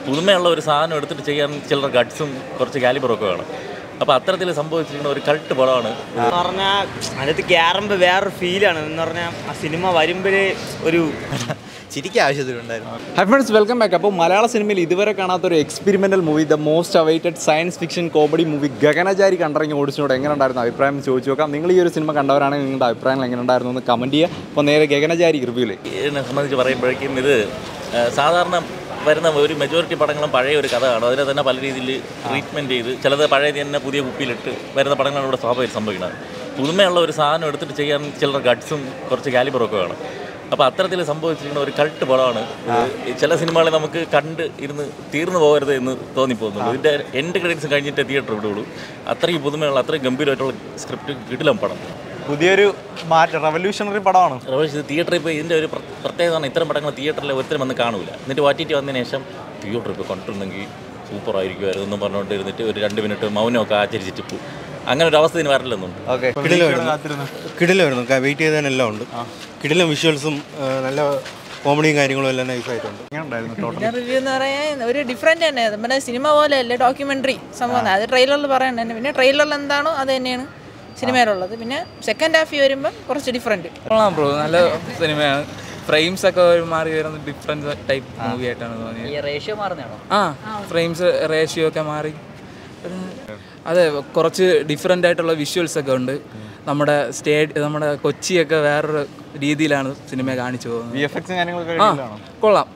പുതുമയുള്ള ഒരു സാധനം എടുത്തിട്ട് ചെയ്യാൻ ചിലർ ഗഡ്സും കുറച്ച് കാലിബറൊക്കെ വേണം അപ്പോൾ അത്തരത്തിൽ സംഭവിച്ചിരിക്കുന്ന ഒരു കൾട്ട് പടമാണ് എന്ന് പറഞ്ഞാൽ അതിനകത്ത് കയറുമ്പോൾ വേറൊരു ഫീലാണ് എന്ന് പറഞ്ഞാൽ ആ സിനിമ വരുമ്പോഴേ ഒരു ചിരിക്കാൻ ആവശ്യത്തിലുണ്ടായിരുന്നു ഹൈ ഫ്രണ്ട്സ് വെൽക്കം ബാക്ക് അപ്പോൾ മലയാള സിനിമയിൽ ഇതുവരെ കാണാത്ത ഒരു experimental movie the most awaited science fiction comedy movie Gaganachari കണ്ടിറങ്ങി ഓടിച്ചിനോട് എങ്ങനെ ഉണ്ടായിരുന്നു അഭിപ്രായം എന്ന് ചോദിച്ചു നോക്കാം നിങ്ങൾ ഈ ഒരു സിനിമ കണ്ടവരാണെങ്കിൽ നിങ്ങളുടെ അഭിപ്രായങ്ങൾ എങ്ങനെ ഉണ്ടായിരുന്നു എന്ന് കമൻറ്റ് ചെയ്യുക അപ്പോൾ നേരെ ഗഗനചാരി റിവ്യൂലേക്ക് ഇതിനെ സംബന്ധിച്ച് പറയുമ്പോഴേക്കും ഇത് ആ, സാധാരണ വരുന്ന ഒരു മെജോറിറ്റി പടങ്ങളും പഴയ ഒരു കഥ കാണും അതിനെ തന്നെ പല രീതിയിൽ ട്രീറ്റ്മെൻറ്റ് ചെയ്ത് ചിലത് പഴയ തന്നെ പുതിയ കുപ്പിയിലിട്ട് വരുന്ന പടങ്ങളാണ് ഇവിടെ സ്വാഭാവികം സംഭവിക്കുന്നത് പുതുമയുള്ള ഒരു സാധനം എടുത്തിട്ട് ചെയ്യാൻ ചിലർ ഗഡ്സും കുറച്ച് കാലിബറൊക്കെ വേണം അപ്പോൾ അത്തരത്തിൽ സംഭവിച്ചിരിക്കുന്ന ഒരു കൾട്ട് പടമാണ് ഇത് ചില സിനിമകളെ നമുക്ക് കണ്ട് ഇരുന്ന് തീർന്നു പോകരുത് എന്ന് തോന്നിപ്പോകുന്നുള്ളൂ ഇതിൻ്റെ എൻഡ് ക്രെഡിറ്റ്സ് കഴിഞ്ഞിട്ട് തിയേറ്റർ വിടുള്ളൂ അത്രയും പുതുമയുള്ള അത്രയും ഗംഭീരമായിട്ടുള്ള സ്ക്രിപ്റ്റ് കിടിലം പടം പുതിയൊരു മാറ്റം റവല്യൂഷണറി പടമാണ് റോഷ് തിയേറ്ററിൽ ഇപ്പോൾ ഇതിൻ്റെ ഒരു പ്ര- പ്രത്യേകത പറഞ്ഞാൽ ഇത്തരം പടങ്ങൾ തിയേറ്ററിൽ ഒരുത്തരും വന്ന് കാണൂല എന്നിട്ട് ഒ ടി ടി വന്നതിന് ശേഷം തിയേറ്റർ ഇപ്പോൾ കണ്ടിട്ടുണ്ടെങ്കിൽ സൂപ്പർ ആയിരിക്കുമായിരുന്നു എന്നും പറഞ്ഞുകൊണ്ട് ഇരുന്നിട്ട് ഒരു രണ്ട് മിനിറ്റ് മൗനമൊക്കെ ആചരിച്ചിട്ട് പോകും അങ്ങനെ ഒരു അവസ്ഥ ഇതിന് വരില്ലെന്നുണ്ട് ഓക്കെ കിടിലായിരുന്നു വെയിറ്റ് ചെയ്തതിനെല്ലാം ഉണ്ട് കിടിലം വിഷ്വൽസും നല്ല കോമഡിയും കാര്യങ്ങളും എല്ലാം നൈസായിട്ടുണ്ട് പിന്നെ റിവ്യൂ എന്ന് പറയാൻ ഒരു ഡിഫറെൻ്റ് തന്നെ നമ്മുടെ സിനിമ പോലെയല്ലേ ഡോക്യുമെൻ്ററി സംഭവം അത് ട്രെയിലറിൽ പറയണ്ട തന്നെ പിന്നെ ട്രെയിലറിൽ എന്താണോ അത് തന്നെയാണ് സിനിമയിലുള്ളത് പിന്നെ സെക്കൻഡ് ഹാഫ് വരുമ്പം കുറച്ച് ഡിഫറെൻറ്റ് കൊള്ളാം ബ്രോ നല്ല സിനിമയാണ് ഫ്രെയിംസ് ഒക്കെ ഒരു മാറി വരുന്ന ഡിഫറെന്റ് ടൈപ്പ് മൂവി ആയിട്ടാണ് തോന്നിയത് റേഷ്യോ മാറുന്നതാണോ ആ ഫ്രെയിംസ് റേഷ്യോ ഒക്കെ മാറി ഒരു- അതെ കുറച്ച് ഡിഫറെൻ്റ് ആയിട്ടുള്ള വിഷ്വൽസ് ഒക്കെ ഉണ്ട് നമ്മുടെ സ്റ്റേഡ് നമ്മുടെ കൊച്ചിയൊക്കെ വേറൊരു രീതിയിലാണ് സിനിമ കാണിച്ചു വി പോകുന്നത് എഫ് എക്സും കാര്യങ്ങളൊക്കെ ആ അടിപൊളിയാണോ? കൊള്ളാം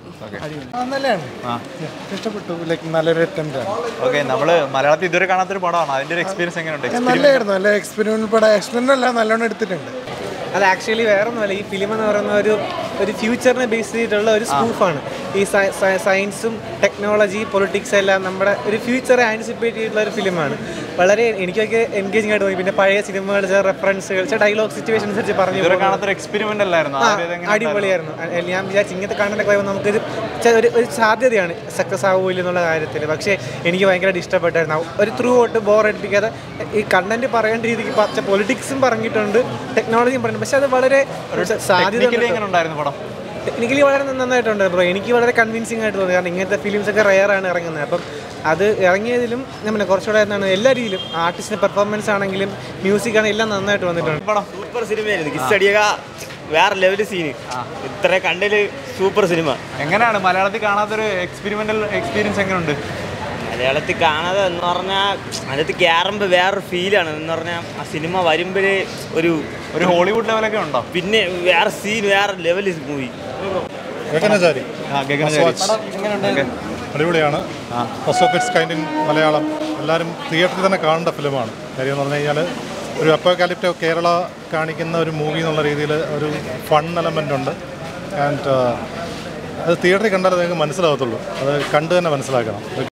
ഇഷ്ടപ്പെട്ടു ലൈക്ക് നല്ലൊരു അറ്റംപ്റ്റ് ആണ് ഓക്കെ നമ്മൾ മലയാളത്തിൽ ഇതുവരെ കാണാത്തൊരു പടമാണ് അതിൻ്റെ ഒരു എക്സ്പീരിയൻസ് എങ്ങനെയുണ്ട് നല്ലതായിരുന്നു നല്ല എക്സ്പെരിമെന്റ് പടം എക്സ്പെരിമെന്റ് അല്ല നല്ലോണം എടുത്തിട്ടുണ്ട് അത് ആക്ച്വലി വേറെ ഒന്നുമല്ല ഈ ഫിലിം എന്ന് പറയുന്ന ഒരു ഒരു ഫ്യൂച്ചറിനെ ബേസ് ചെയ്തിട്ടുള്ള ഒരു സ്പൂഫാണ് ഈ സയൻസും ടെക്നോളജി പൊളിറ്റിക്സ് എല്ലാം നമ്മുടെ ഒരു ഫ്യൂച്ചറെ ആൻറ്റിസിപ്പേറ്റ് ചെയ്തിട്ടുള്ള ഒരു ഫിലിമാണ് വളരെ എനിക്കൊക്കെ എൻഗേജിംഗ് ആയിട്ട് തോന്നി പിന്നെ പഴയ സിനിമകൾ ചില റെഫറൻസുകൾ ചില ഡയലോഗ് സിറ്റുവേഷൻസ് വെച്ച് പറഞ്ഞു ഇതുവരെ പോകുന്നത്. കാണാത്തൊരു എക്സ്പെരിമെന്റ് അല്ലായിരുന്നു ആ, ആദ്യം ഇതെങ്ങനെ അടിപൊളിയായിരുന്നു അ- ഞാൻ വിചാരിച്ചു ഇങ്ങനത്തെ കണ്ടന്റ് ഒക്കെ വരുമ്പോൾ നമുക്കൊരു ചെ- ഒരു ഒരു സാധ്യതയാണ് സക്സസ് ആവില്ല എന്നുള്ള കാര്യത്തിൽ പക്ഷേ എനിക്ക് ഭയങ്കരമായിട്ട് ഇഷ്ടപ്പെട്ടായിരുന്നു ഒരു ത്രൂ ഔട്ട് ബോർ അടിപ്പിക്കാതെ ഈ കണ്ടന്റ് പറയേണ്ട രീതിക്ക് പച്ച പൊളിറ്റിക്സും പറഞ്ഞിട്ടുണ്ട് ടെക്നോളജിയും പറഞ്ഞു പക്ഷെ അത് വളരെ സാധ്യത ടെക്നിക്കലി എങ്ങനെ ഉണ്ടായിരുന്നു പടം ടെക്നിക്കലി വളരെ നന്നായിട്ടുണ്ട് ബ്രോ എനിക്ക് വളരെ കൺവിൻസിങ് ആയിട്ട് തോന്നി കാരണം ഇങ്ങനത്തെ ഫിലിംസ് ഒക്കെ റെയർ ആണ് ഇറങ്ങുന്നത് അപ്പം അത് ഇറങ്ങിയതിലും ഞാൻ പിന്നെ കുറച്ചുകൂടെ എന്താണ് എല്ലാ രീതിയിലും ആർട്ടിസ്റ്റിന്റെ പെർഫോമൻസ് ആണെങ്കിലും മ്യൂസിക് ആണെങ്കിലും എല്ലാം നന്നായിട്ട് വന്നിട്ടുണ്ട് പടം സൂപ്പർ സിനിമയായിരുന്നു കിസ് അടിയക വേറെ ലെവൽ സീന് ഇത്ര കണ്ടതിൽ സൂപ്പർ സിനിമ എങ്ങനെയാണ് മലയാളത്തിൽ കാണാത്തൊരു എക്സ്പെരിമെന്റൽ എക്സ്പീരിയൻസ് എങ്ങനെയുണ്ട് മലയാളത്തിൽ കാണാതെ എന്ന് പറഞ്ഞാൽ അതിനകത്ത് കയറുമ്പോൾ വേറൊരു ഫീലാണ് എന്ന് പറഞ്ഞാൽ ആ സിനിമ വരുമ്പോഴേ ഒരു ഒരു ഹോളിവുഡ് ലെവലൊക്കെ ഉണ്ടോ പിന്നെ വേറെ സീൻ വേറെ ലെവൽ മൂവി ഗഗനചാരി ആ, ഗഗനചാരി. അടിപൊളിയാണ് first of its kind in Malayalam എല്ലാവരും തിയേറ്ററിൽ തന്നെ കാണേണ്ട ഫിലിമാണ് കാര്യം എന്ന് പറഞ്ഞു കഴിഞ്ഞാൽ ഒരു അപ്പോകാലിപ്റ്റോ കേരള കാണിക്കുന്ന ഒരു മൂവി എന്നുള്ള രീതിയിൽ ഒരു ഫൺ എലമെൻ്റ് ഉണ്ട് ആൻഡ് അത് തിയേറ്ററിൽ കണ്ടാലേ നിങ്ങൾക്ക് മനസ്സിലാവത്തുള്ളൂ അത് കണ്ടു തന്നെ മനസ്സിലാക്കണം